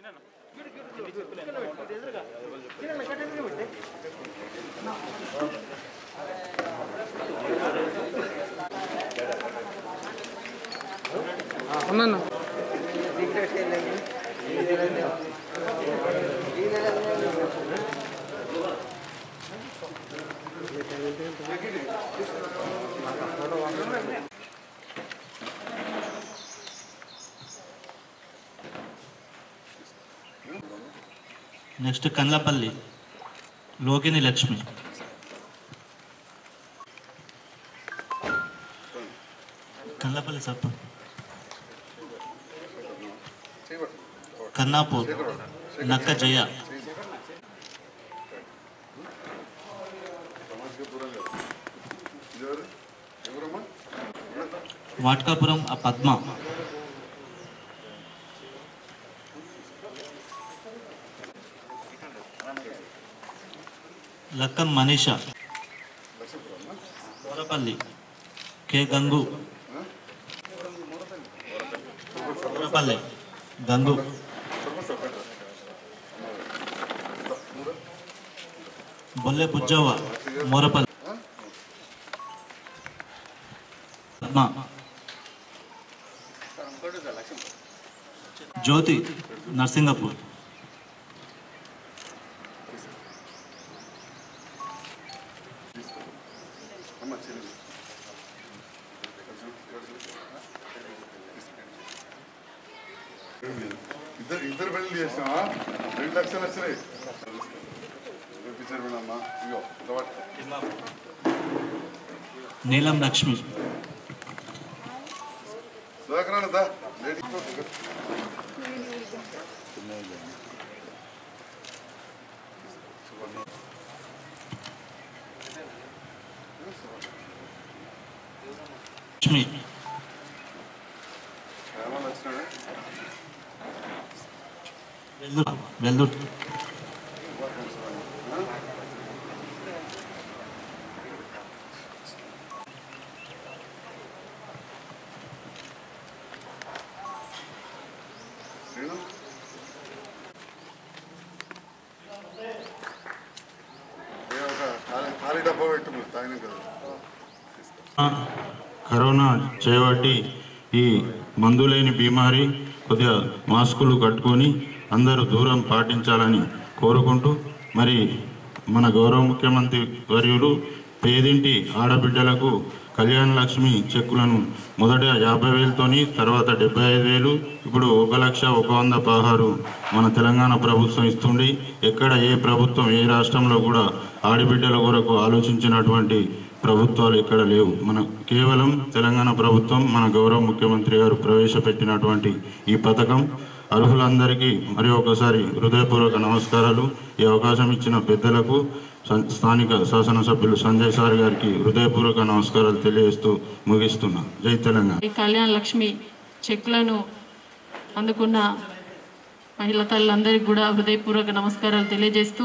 ఉన్నాను నెక్స్ట్ కండ్లపల్లి లోకిని లక్ష్మి కండ్లపల్లి సప్ప కన్నాపూర్ నక్క జయ వాట్కాపురం ఆ పద్మ లక్కం మనీష మోరపల్లి కె గంగు మోరపల్లి గంగు బొల్లె బుజ్జవ్వ మోరపల్లి పద్మ జ్యోతి నర్సింగపూర్ ఇద్దరు ఇద్దరు పెళ్లి చేసినావా రెండు లక్షలు వచ్చినాయి చూపించారు అమ్మా ఇగో ఇక పట్టుకో. నీలం లక్ష్మి సుధాకర్ అన్న దా లేడీ లక్ష్మి ఏమన్నా వచ్చినాడు వెల్దుర్ వెల్దుర్ శ్రీను ఏ ఒక ఖాళీ ఖాళీ డబ్బా పెట్టు మీరు తాగినాం కదా కరోనా చేయబట్టి ఈ మందులేని బీమారి కొద్దిగా మాస్కులు కట్టుకొని అందరూ దూరం పాటించాలని కోరుకుంటూ మరి మన గౌరవ ముఖ్యమంత్రి వర్యులు పేదింటి ఆడబిడ్డలకు కళ్యాణ లక్ష్మి చెక్కులను మొదట యాభై వేలతోని తర్వాత డెబ్బై ఐదు వేలు ఇప్పుడు ఒక లక్ష ఒక వంద పదహారు మన తెలంగాణ ప్రభుత్వం ఇస్తుంది ఎక్కడ ఏ ప్రభుత్వం ఏ రాష్ట్రంలో కూడా ఆడబిడ్డల కొరకు ఆలోచించినటువంటి ప్రభుత్వాలు ఎక్కడ లేవు మన కేవలం తెలంగాణ ప్రభుత్వం మన గౌరవ ముఖ్యమంత్రి గారు ప్రవేశపెట్టినటువంటి ఈ పథకం అర్హులందరికీ మరి ఒకసారి హృదయపూర్వక నమస్కారాలు ఈ అవకాశం ఇచ్చిన పెద్దలకు సం- స్థానిక శాసనసభ్యులు సంజయ్ సార్ గారికి హృదయపూర్వక నమస్కారాలు తెలియజేస్తూ ముగిస్తున్నా జై తెలంగాణ ఈ కళ్యాణ లక్ష్మి చెక్లను అందుకున్న మహిళా తల్లులందరికీ కూడా హృదయపూర్వక నమస్కారాలు తెలియజేస్తూ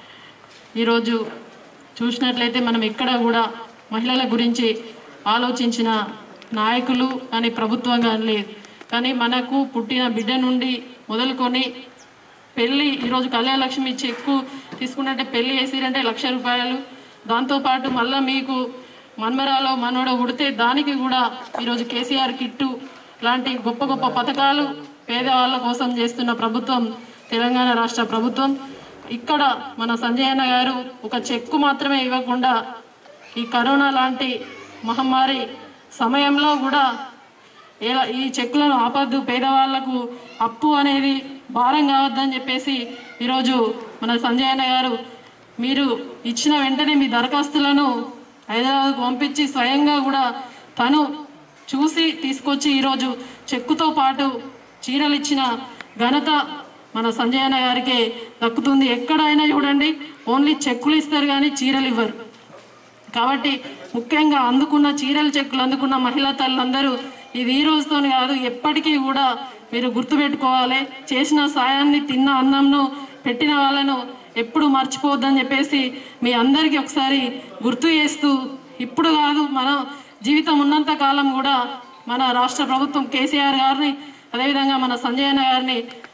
ఈరోజు చూసినట్లయితే మనం ఎక్కడ కూడా మహిళల గురించి ఆలోచించిన నాయకులు కానీ ప్రభుత్వం కానీ లేదు కానీ మనకు పుట్టిన బిడ్డ నుండి మొదలుకొని పెళ్ళి ఈరోజు కళ్యాణ లక్ష్మి చెక్కు తీసుకున్నట్టే పెళ్ళి వేసిరంటే లక్ష రూపాయలు దాంతోపాటు మళ్ళీ మీకు మన్మరాలో మనోడో ఉడితే దానికి కూడా ఈరోజు కేసీఆర్ కిట్టు లాంటి గొప్ప గొప్ప పథకాలు పేదవాళ్ళ కోసం చేస్తున్న ప్రభుత్వం తెలంగాణ రాష్ట్ర ప్రభుత్వం ఇక్కడ మన సంజయ్ అన్న గారు ఒక చెక్కు మాత్రమే ఇవ్వకుండా ఈ కరోనా లాంటి మహమ్మారి సమయంలో కూడా ఎలా ఈ చెక్కులను ఆపద్దు పేదవాళ్లకు అప్పు అనేది భారం కావద్దని చెప్పేసి ఈరోజు మన సంజయ్ అన్న గారు మీరు ఇచ్చిన వెంటనే మీ దరఖాస్తులను హైదరాబాద్కు పంపించి స్వయంగా కూడా తను చూసి తీసుకొచ్చి ఈరోజు చెక్కుతో పాటు చీరలు ఇచ్చిన ఘనత మన సంజయ్ అన్న గారికి దక్కుతుంది ఎక్కడైనా చూడండి ఓన్లీ చెక్కులు ఇస్తారు కానీ చీరలు ఇవ్వరు కాబట్టి ముఖ్యంగా అందుకున్న చీరల చెక్కులు అందుకున్న మహిళా తల్లులందరూ ఇది ఈ రోజుతో కాదు ఎప్పటికీ కూడా మీరు గుర్తుపెట్టుకోవాలి చేసిన సాయాన్ని తిన్న అన్నంను పెట్టిన వాళ్ళను ఎప్పుడు మర్చిపోవద్దని చెప్పేసి మీ అందరికీ ఒకసారి గుర్తు చేస్తూ ఇప్పుడు కాదు మన జీవితం ఉన్నంత కాలం కూడా మన రాష్ట్ర ప్రభుత్వం కేసీఆర్ గారిని అదేవిధంగా మన సంజయ్ అన్న గారిని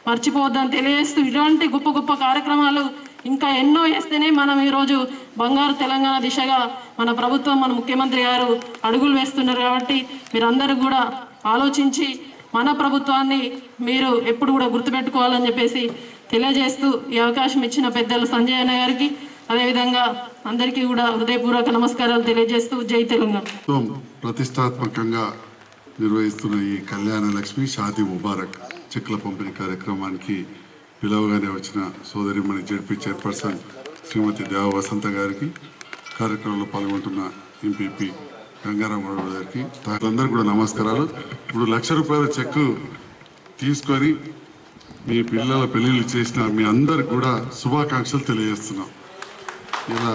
మర్చిపోవద్దని తెలియజేస్తూ ఇలాంటి గొప్ప గొప్ప కార్యక్రమాలు ఇంకా ఎన్నో వేస్తేనే మనం ఈరోజు బంగారు తెలంగాణ దిశగా మన ప్రభుత్వం మన ముఖ్యమంత్రి గారు అడుగులు వేస్తున్నారు కాబట్టి మీరందరూ కూడా ఆలోచించి మన ప్రభుత్వాన్ని మీరు ఎప్పుడు కూడా గుర్తుపెట్టుకోవాలని చెప్పేసి తెలియజేస్తూ ఈ అవకాశం ఇచ్చిన పెద్దలు సంజయ్ అన్న గారికి అదేవిధంగా అందరికీ కూడా హృదయపూర్వక నమస్కారాలు తెలియజేస్తూ జై తెలంగాణ ప్రభుత్వం ప్రతిష్టాత్మకంగా నిర్వహిస్తున్న ఈ కళ్యాణ లక్ష్మి షాదీ ముబారక్ చెక్ల పంపిణీ కార్యక్రమానికి పిలవగానే వచ్చిన సోదరిమణి జడ్పీ చైర్పర్సన్ శ్రీమతి దేవ వసంత గారికి కార్యక్రమంలో పాల్గొంటున్న ఎంపీపీ గంగారాం గౌడ్ గారికి అందరికీ కూడా నమస్కారాలు ఇప్పుడు లక్ష రూపాయల చెక్ తీసుకొని మీ పిల్లల పెళ్లిళ్ళు చేసిన మీ అందరికి కూడా శుభాకాంక్షలు తెలియజేస్తున్నాం ఇలా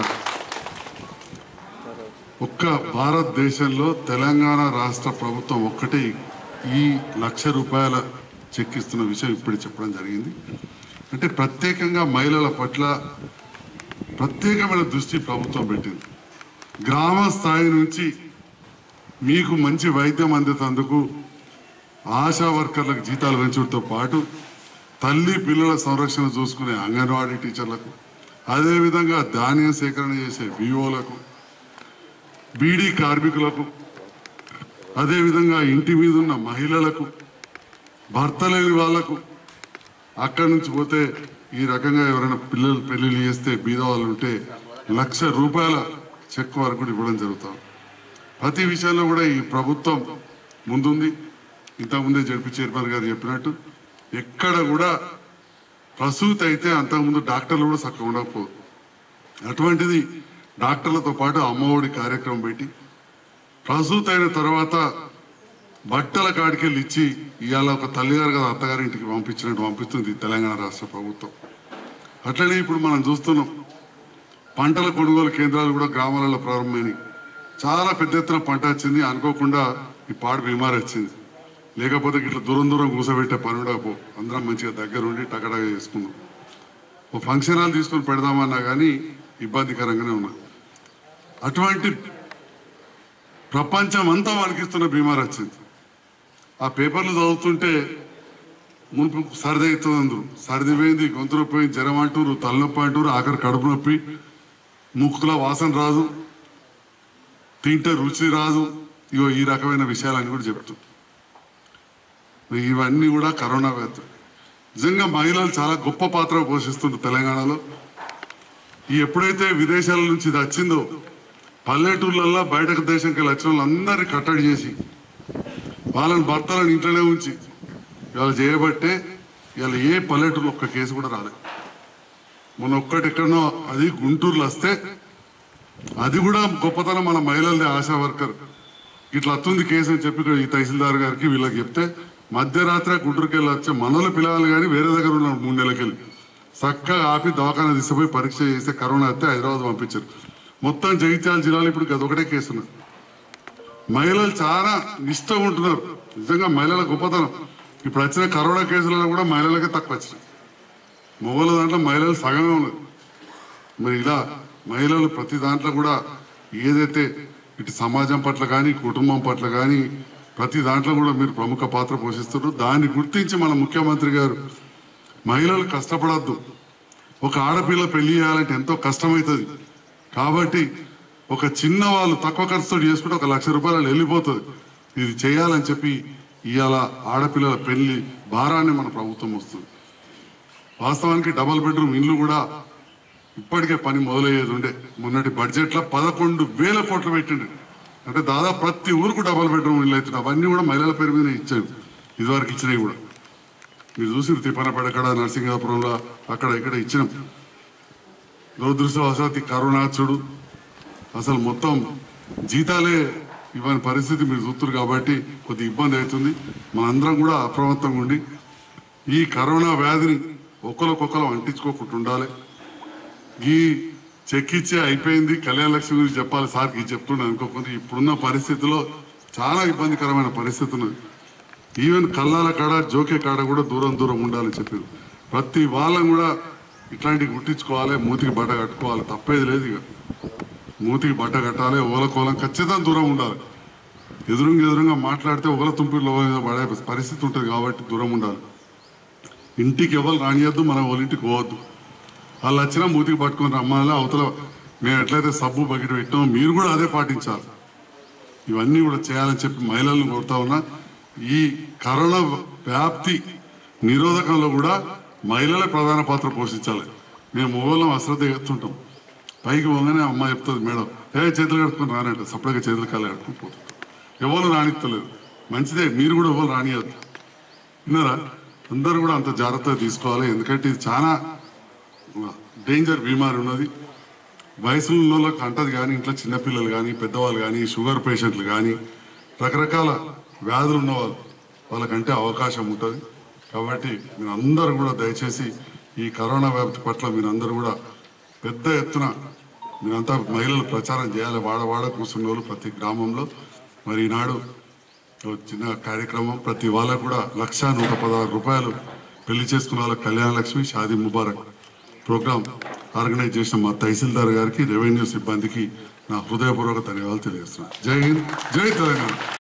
ఒక్క భారతదేశంలో తెలంగాణ రాష్ట్ర ప్రభుత్వం ఒక్కటే ఈ లక్ష రూపాయల చెక్ ఇస్తున్న విషయం ఇప్పుడు చెప్పడం జరిగింది అంటే ప్రత్యేకంగా మహిళల పట్ల ప్రత్యేకమైన దృష్టి ప్రభుత్వం పెట్టింది గ్రామ స్థాయి నుంచి మీకు మంచి వైద్యం అందేటందుకు ఆశా వర్కర్లకు జీతాలు పెంచడంతో పాటు తల్లి పిల్లల సంరక్షణ చూసుకునే అంగన్వాడీ టీచర్లకు అదేవిధంగా ధాన్యం సేకరణ చేసే వివోలకు బీడీ కార్మికులకు అదేవిధంగా ఇంటి మీద ఉన్న మహిళలకు భర్త లేని వాళ్లకు అక్కడి నుంచి పోతే ఈ రకంగా ఎవరైనా పిల్లలు పెళ్లిళ్ళు చేస్తే బీద వాళ్ళు ఉంటే లక్ష రూపాయల చెక్ వరకు కూడా ఇవ్వడం జరుగుతాం ప్రతి విషయంలో కూడా ఈ ప్రభుత్వం ముందుంది ఇంతకుముందే జడ్పీ చైర్మన్ గారు చెప్పినట్టు ఎక్కడ కూడా ప్రసూతి అయితే అంతకుముందు డాక్టర్లు కూడా చక్కగా ఉండకపోదు అటువంటిది డాక్టర్లతో పాటు అమ్మఒడి కార్యక్రమం పెట్టి ప్రసూతి అయిన తర్వాత బట్టల కాడికెళ్ళి ఇచ్చి ఇవాళ ఒక తల్లిగారు కదా అత్తగారి ఇంటికి పంపించినట్టు పంపిస్తుంది తెలంగాణ రాష్ట్ర ప్రభుత్వం అట్లనే ఇప్పుడు మనం చూస్తున్నాం పంటల కొనుగోలు కేంద్రాలు కూడా గ్రామాలలో ప్రారంభమైనాయి చాలా పెద్ద ఎత్తున పంట వచ్చింది అనుకోకుండా ఈ పాడు బీమారి వచ్చింది లేకపోతే ఇట్లా దూరం దూరం కూసబెట్టే పని ఉండకపో అందరం మంచిగా దగ్గర ఉండి టకటగా చేసుకుందాం ఓ ఫంక్షన్ హాల్ తీసుకొని పెడదామన్నా కానీ ఇబ్బందికరంగానే ఉన్నా అటువంటి ప్రపంచం అంతా వణికిస్తున్న బీమార్ వచ్చింది ఆ పేపర్లు చదువుతుంటే మునుపు సర్ది అవుతుంది అందరు సర్ది పోయింది గొంతు నొప్పి పోయింది జ్వరం అంటారు తలనొప్పి అంటారు ఆఖరి కడుపు నొప్పి ముక్కుల వాసన రాదు తింటే రుచి రాదు ఇగో ఈ రకమైన విషయాలన్నీ కూడా చెప్తూ ఇవన్నీ కూడా కరోనా వ్యాధి నిజంగా మహిళలు చాలా గొప్ప పాత్ర పోషిస్తుంటారు తెలంగాణలో ఈ ఎప్పుడైతే విదేశాల నుంచి ఇది వచ్చిందో పల్లెటూర్లలో బయటకు దేశంకి వెళ్ళి వచ్చిన వాళ్ళందరినీ కట్టడి చేసి వాళ్ళని భర్తలను ఇంట్లోనే ఉంచి ఇవాళ చేయబట్టే ఇవాళ ఏ పల్లెటూరులో ఒక్క కేసు కూడా రాలేదు మొన్న ఒక్కటి ఎక్కడనో అది గుంటూరులో వస్తే అది కూడా గొప్పతనం మన మహిళలదే ఆశా వర్కర్ ఇట్లా వస్తుంది కేసు అని చెప్పి ఇక్కడ ఈ తహసీల్దార్ గారికి వీళ్ళకి చెప్తే మధ్యరాత్రి గుంటూరుకి వెళ్ళి వచ్చే మనలో పిల్లలు కానీ వేరే దగ్గర ఉన్నారు మూడు నెలలకెళ్ళి చక్కగా ఆపి దవాఖాన తీసుకుపోయి పరీక్ష చేస్తే కరోనా వస్తే హైదరాబాద్ పంపించారు మొత్తం జగిత్యాల జిల్లాలో ఇప్పుడు గదొకటే కేసు ఉన్నది మహిళలు చాలా నిష్టగా ఉంటున్నారు నిజంగా మహిళల గొప్పతనం ఇప్పుడు వచ్చిన కరోనా కేసులలో కూడా మహిళలకే తక్కువ వచ్చినాయి మొగల దాంట్లో మహిళలు సగమే ఉన్నది మరి ఇలా మహిళలు ప్రతి దాంట్లో కూడా ఏదైతే ఇటు సమాజం పట్ల కానీ కుటుంబం పట్ల కానీ ప్రతి దాంట్లో కూడా మీరు ప్రముఖ పాత్ర పోషిస్తున్నారు దాన్ని గుర్తించి మన ముఖ్యమంత్రి గారు మహిళలు కష్టపడద్దు ఒక ఆడపిల్ల పెళ్లి చేయాలంటే ఎంతో కష్టమవుతుంది కాబట్టి ఒక చిన్న వాళ్ళు తక్కువ ఖర్చుతో చేసుకుంటే ఒక లక్ష రూపాయలు వెళ్ళిపోతుంది ఇది చేయాలని చెప్పి ఇవాళ ఆడపిల్లల పెళ్లి భారాన్ని మన ప్రభుత్వం వస్తుంది వాస్తవానికి డబల్ బెడ్రూమ్ ఇల్లు కూడా ఇప్పటికే పని మొదలయ్యేది ఉండే మొన్నటి బడ్జెట్ లో పదకొండు వేల కోట్లు పెట్టిండు అంటే దాదాపు ప్రతి ఊరుకు డబల్ బెడ్రూమ్ ఇల్లు అవుతుంది అవన్నీ కూడా మహిళల పేరు మీద ఇచ్చాడు ఇదివరకు ఇచ్చినవి కూడా మీరు చూసి తిప్పనపేట అక్కడ నరసింగాపురంలో అక్కడ ఇక్కడ ఇచ్చినాం దురదృష్టవశాత్ ఈ కరోనా చూడు అసలు మొత్తం జీతాలే ఇవ్వని పరిస్థితి మీరు చూస్తున్నారు కాబట్టి కొద్ది ఇబ్బంది అవుతుంది మనందరం కూడా అప్రమత్తంగా ఉండి ఈ కరోనా వ్యాధిని ఒకరికొకరు అంటించుకోకుండా ఉండాలి ఈ చెక్ ఇచ్చే అయిపోయింది కళ్యాణ లక్ష్మి గురించి చెప్పాలి సార్కి ఇది చెప్తుండే అనుకోకుండా ఇప్పుడున్న పరిస్థితిలో చాలా ఇబ్బందికరమైన పరిస్థితి ఉన్నది ఈవెన్ కళ్ళాల కాడ జోకే కాడ కూడా దూరం దూరం ఉండాలని చెప్పారు ప్రతి వాళ్ళం కూడా ఇట్లాంటివి గుర్తించుకోవాలి మూతికి బట్ట కట్టుకోవాలి తప్పేది లేదు ఇక మూతికి బట్ట కట్టాలి ఓల కోలం ఖచ్చితంగా దూరం ఉండాలి ఎదురుగా ఎదురుగా మాట్లాడితే ఒకల తుంపిలో పడే పరిస్థితి ఉంటుంది కాబట్టి దూరం ఉండాలి ఇంటికి ఎవరు రానియద్దు మనం వాళ్ళ ఇంటికి పోవద్దు వాళ్ళు వచ్చినా మూతికి పట్టుకొని రమ్మాలి అవతల మేము ఎట్లయితే సబ్బు బకెట్ పెట్టామో మీరు కూడా అదే పాటించాలి ఇవన్నీ కూడా చేయాలని చెప్పి మహిళలను కోరుతా ఉన్నా ఈ కరోనా వ్యాప్తి నిరోధకంలో కూడా మహిళలే ప్రధాన పాత్ర పోషించాలి మేము మొగోళ్ళం అశ్రద్ధ ఎత్తుంటాం పైకి పోగానే అమ్మ చెప్తుంది మేడం ఏ చేతులు కట్టుకుని రానంట సపరేట్గా చేతులు కాళ్ళు కట్టుకుని పోతుంటాం ఎవరు రానిస్తలేదు మంచిదే మీరు కూడా ఎవరు రానియద్దు విన్నారా అందరూ కూడా అంత జాగ్రత్తగా తీసుకోవాలి ఎందుకంటే ఇది చాలా డేంజర్ బీమారి ఉన్నది వయసులో ఉన్న వాళ్ళకి అంటది కానీ ఇంట్లో చిన్నపిల్లలు కానీ పెద్దవాళ్ళు కానీ షుగర్ పేషెంట్లు కానీ రకరకాల వ్యాధులు ఉన్న వాళ్ళు వాళ్ళకంటే అవకాశం ఉంటుంది కాబట్టి మీరందరూ కూడా దయచేసి ఈ కరోనా వ్యాప్తి పట్ల మీరందరూ కూడా పెద్ద ఎత్తున మీరంతా మహిళలు ప్రచారం చేయాలి వాడ వాడ కూర్చున్న వాళ్ళు ప్రతి గ్రామంలో మరి ఈనాడు ఓ చిన్న కార్యక్రమం ప్రతి వాళ్ళకు కూడా లక్ష నూట పదహారు రూపాయలు పెళ్లి చేసుకున్న వాళ్ళకి కళ్యాణ లక్ష్మి షాదీ ముబారక్ ప్రోగ్రాం ఆర్గనైజ్ చేసిన మా తహసీల్దార్ గారికి రెవెన్యూ సిబ్బందికి నా హృదయపూర్వక ధన్యవాదాలు తెలియజేస్తున్నాను జై హింద్ జై తెలంగాణ